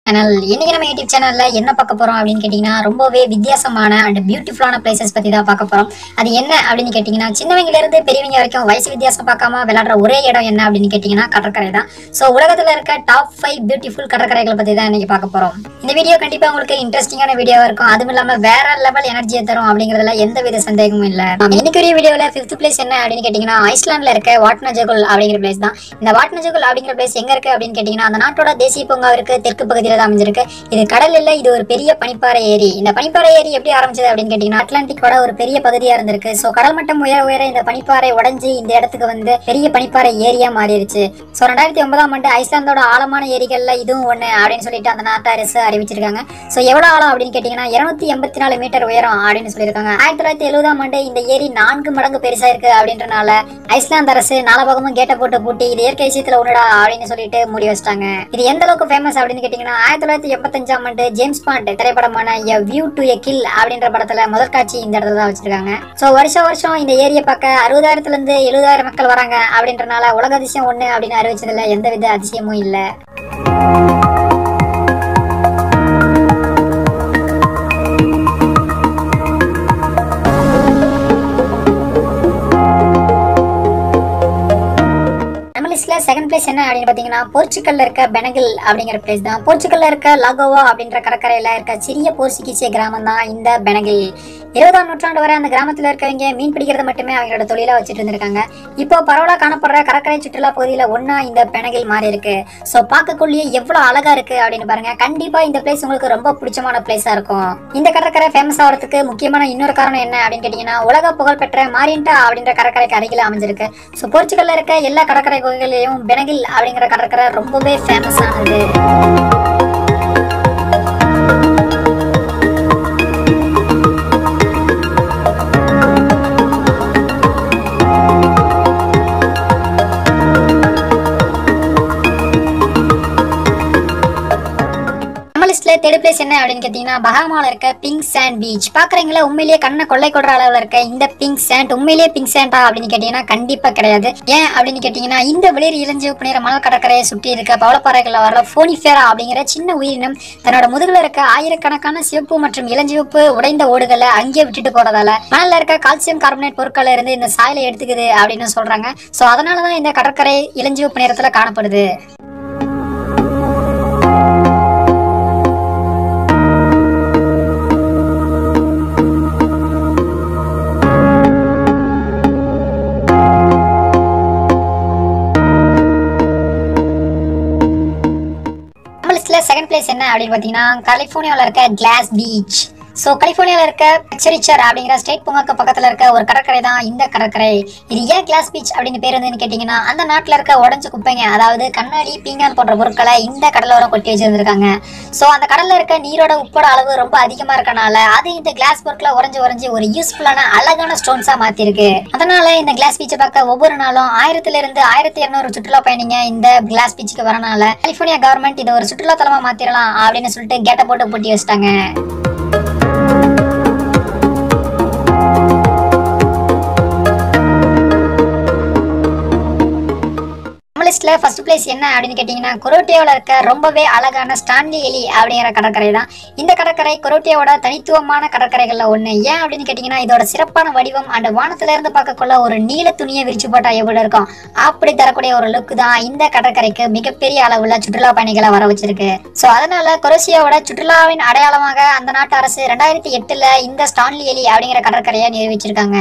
channel இன்னைக்கு நம்ம YouTube சேனல்ல என்ன பார்க்க போறோம் அப்படின்னு கேட்டீங்கன்னா ரொம்பவே வித்தியாசமான அண்ட் பியூட்டிஃபுல்லான பிளேசஸ் பத்தி தான் பார்க்க போறோம் அது என்ன அப்படின்னு கேட்டீங்கன்னா சின்னவங்கல இருந்து பெரியவங்க வரைக்கும் வயசு வித்தியாசம் பார்க்காம விளையாடுற ஒரே இடம் என்ன அப்படின்னு கேட்டீங்கன்னா கடற்கரை தான் ஸோ உலகத்துல இருக்க டாப் ஃபைவ் பியூட்டிஃபுல் கடற்கரைகளை பத்தி தான் இன்னைக்கு பார்க்க போறோம் இந்த வீடியோ கண்டிப்பா உங்களுக்கு இன்ட்ரெஸ்டிங்கான வீடியோவா இருக்கும் அதுவும் இல்லாம வேற லெவல் எனர்ஜியை தரும் அப்படிங்கறதுல எந்த வித சந்தேகமும் இல்ல இன்னைக்கு ஒரு வீடியோல ஃபிஃப்த் பிளேஸ் என்ன அப்படின்னு கேட்டீங்கன்னா ஐஸ்லாண்ட்ல இருக்க வாட்னஜகுல் அப்படிங்கிற பிளேஸ் தான் இந்த வாட்னஜகுல் அப்படிங்கிற பிளேஸ் எங்க இருக்கு அப்படின்னு கேட்டீங்கன்னா அந்த நாட்டோட தேசிய பூங்காவிற்கு தெற்கு பகுதியில தான் அமைஞ்சிருக்கு இது கடல் இல்ல இது ஒரு பெரிய பனிப்பாறை ஏரி இந்த பனிப்பாறை ஏரி எப்படி ஆரம்பிச்சது அப்படின்னு கேட்டீங்கன்னா அட்லாண்டிக்கோட ஒரு பெரிய பகுதியா இருந்திருக்கு சோ கடல் மட்டம் உயர உயர இந்த பனிப்பாறை உடைஞ்சு இந்த இடத்துக்கு வந்து பெரிய பனிப்பாறை ஏரியா மாறிடுச்சு சோ ரெண்டாயிரத்தி ஒன்பதாம் ஆண்டு ஐஸ்லாந்தோட ஆழமான ஏரிகள்ல இதுவும் ஒண்ணு அப்படின்னு சொல்லிட்டு அந்த நாட்டு அரசு அறிவிச்சிருக்காங்க சோ எவ்வளவு ஆழம் அப்படின்னு கேட்டீங்கன்னா இருநூத்தி எண்பத்தி நாலு மீட்டர் உயரம் அப்படின்னு சொல்லியிருக்காங்க ஆயிரத்தி தொள்ளாயிரத்தி எழுபதாம் ஆண்டு இந்த ஏரி நான்கு மடங்கு பெருசா இருக்கு அப்படின்றனால ஐஸ்லாந்து அரசு நாலபகமும் கேட்ட போட்டு பூட்டி இது இயற்கை விஷயத்துல ஒண்ணுடா அப்படின்னு சொல்லிட்டு மூடி வச்சிட்டாங்க இது எந்த அளவுக்கு ஃபேமஸ் அப்படின்னு கேட்டீங்கன்னா ஆயிரத்தி தொள்ளாயிரத்தி எண்பத்தஞ்சாம் ஆண்டு ஜேம்ஸ் பாண்ட் திரைப்படமான a view to a kill அப்படின்ற படத்துல முதல் காட்சி இந்த இடத்துல தான் வச்சிருக்காங்க சோ வருஷம் வருஷம் இந்த ஏரியை பார்க்க அறுபதாயிரத்துல இருந்து எழுபதாயிரம் மக்கள் வராங்க அப்படின்றனால உலக அதிசயம் ஒண்ணு அப்படின்னு அறிவிச்சதுல எந்தவித அதிசயமும் இல்ல நம்ம லிஸ்ட்ல செகண்ட் பிளேஸ் என்ன அப்படின்னு பாத்தீங்கன்னா போர்ச்சுகல்ல இருக்க பெனகில் அப்படிங்கிற பிளேஸ் தான் போர்ச்சுகல்ல இருக்க லாகோவா அப்படின்ற கடற்கரையில இருக்க சிறிய போர்ச்சுகீசிய கிராமம் தான் இந்த பெனகில் இருபதாம் நூற்றாண்டு வரை அந்த கிராமத்துல இருக்கவங்க மீன் பிடிக்கிறது மட்டுமே அவங்களோட தொழிலா வச்சுட்டு இருந்திருக்காங்க இப்போ பரவலா காணப்படுற கடற்கரை சுற்றுலா பகுதியில ஒன்னா இந்த பெனகில் மாறி இருக்கு சோ பார்க்கக்குள்ளேயே எவ்வளவு அழகா இருக்கு அப்படின்னு பாருங்க கண்டிப்பா இந்த பிளேஸ் உங்களுக்கு ரொம்ப பிடிச்சமான பிளேஸா இருக்கும் இந்த கடற்கரை ஃபேமஸ் ஆகிறதுக்கு முக்கியமான இன்னொரு காரணம் என்ன அப்படின்னு கேட்டீங்கன்னா உலக புகழ்பெற்ற மாரியன்டா அப்படின்ற கடற்கரைக்கு அருகில அமைஞ்சிருக்கு ஸோ போர்ச்சுகல்ல இருக்க எல்லா கடற்கரை கோயில்களையும் பெனகில் அப்படிங்கிற கடற்கரை ரொம்பவே ஃபேமஸ் ஆனது நம்ம லிஸ்ட்ல தேர்ட் பிளேஸ் என்ன அப்படின்னு கேட்டீங்கன்னா பஹாமால இருக்க பிங்க் சாண்ட் பீச் பாக்குறீங்களா உண்மையிலேயே கண்ணை கொள்ளை கொடுற அளவுல இருக்க இந்த பிங்க் சாண்ட் உண்மையிலேயே பிங்க் சாண்டா அப்படின்னு கேட்டீங்கன்னா கண்டிப்பா கிடையாது ஏன் அப்படின்னு கேட்டீங்கன்னா இந்த வெளிர் இளஞ்சிவப்பு நிற மணல் கடற்கரையை சுற்றி இருக்க பவளப்பாறைகள்ல வர போனிஃபேரா அப்படிங்கிற சின்ன உயிரினம் தன்னோட முதுகுல இருக்க ஆயிரக்கணக்கான சிவப்பு மற்றும் இளஞ்சிவப்பு உடைந்த ஓடுகளை அங்கேயே விட்டுட்டு போறதால மணல்ல இருக்க கால்சியம் கார்பனேட் பொருட்கள்ல இருந்து இந்த சாயலை எடுத்துக்குது அப்படின்னு சொல்றாங்க சோ அதனாலதான் இந்த கடற்கரை இளஞ்சிவப்பு நிறத்துல காணப்படுது நம்ம லிஸ்ட்ல செகண்ட் பிளேஸ் என்ன அப்படின்னு பாத்தீங்கன்னா கலிபோர்னியாவில் இருக்க கிளாஸ் பீச் ஸோ கலிபோர்னியாவில் இருக்க பிக்சரிச்சர் அப்படிங்கிற ஸ்டேட் பூங்காக்கு பக்கத்தில் இருக்க ஒரு கடற்கரை தான் இந்த கடற்கரை இது ஏன் கிளாஸ் பீச் அப்படின்னு பேர் வந்துன்னு கேட்டிங்கன்னா அந்த நாட்டில் இருக்க உடஞ்ச குப்பைங்க அதாவது கண்ணாடி பீங்கான் போன்ற பொருட்களை இந்த கடலோரம் கொட்டி வச்சிருந்திருக்காங்க ஸோ அந்த கடல்ல இருக்க நீரோட உப்போட அளவு ரொம்ப அதிகமாக இருக்கனால அது இந்த கிளாஸ் பொருட்களை உறைஞ்சு உறைஞ்சு ஒரு யூஸ்ஃபுல்லான அழகான ஸ்டோன்ஸாக மாற்றிருக்கு அதனால இந்த கிளாஸ் பீச்சை பார்க்க ஒவ்வொரு நாளும் ஆயிரத்துல இருந்து ஆயிரத்தி இருநூறு சுற்றுலா பயணிங்க இந்த கிளாஸ் பீச்சுக்கு வரனால கலிபோர்னியா கவர்மெண்ட் இதை ஒரு சுற்றுலா தலமா மாத்திரலாம் அப்படின்னு சொல்லிட்டு கேட்டை போட்டு பூட்டி வச்சிட்டாங்க லிஸ்ட்ல ஃபர்ஸ்ட் பிளேஸ் என்ன அப்படின்னு கேட்டீங்கன்னா கொரோட்டியாவில் இருக்க ரொம்பவே அழகான ஸ்டான்லி எலி அப்படிங்கிற கடற்கரை தான் இந்த கடற்கரை கொரோட்டியாவோட தனித்துவமான கடற்கரைகள்ல ஒண்ணு ஏன் அப்படின்னு கேட்டீங்கன்னா இதோட சிறப்பான வடிவம் அண்ட் வானத்துல இருந்து பார்க்கக்குள்ள ஒரு நீல துணியை விரிச்சு போட்டா எவ்வளவு இருக்கும் அப்படி தரக்கூடிய ஒரு லுக் தான் இந்த கடற்கரைக்கு மிகப்பெரிய அளவுல சுற்றுலா பயணிகளை வர வச்சிருக்கு சோ அதனால கொரோசியாவோட சுற்றுலாவின் அடையாளமாக அந்த நாட்டு அரசு ரெண்டாயிரத்தி எட்டுல இந்த ஸ்டான்லி எலி அப்படிங்கிற கடற்கரையை நிரூபிச்சிருக்காங்க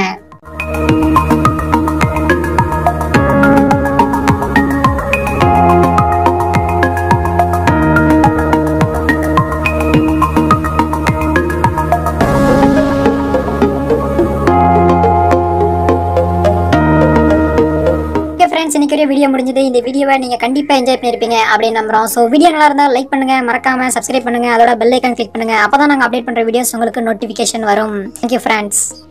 ஃப்ரெண்ட்ஸ் இன்னைக்கு ஒரு வீடியோ முடிஞ்சது இந்த வீடியோவை நீங்க கண்டிப்பா என்ஜாய் பண்ணிருப்பீங்க அப்படின்னு நம்புறோம் ஸோ வீடியோ நல்லா இருந்தால் லைக் பண்ணுங்க மறக்காம சப்ஸ்கிரைப் பண்ணுங்க அதோட பெல் ஐக்கான் கிளிக் பண்ணுங்க அப்பதான் நாங்க அப்டேட் பண்ற வீடியோஸ் உங்களுக்கு நோட்டிஃபிகேஷன் வரும் தேங்க்யூ ஃப்ரெண்ட்ஸ்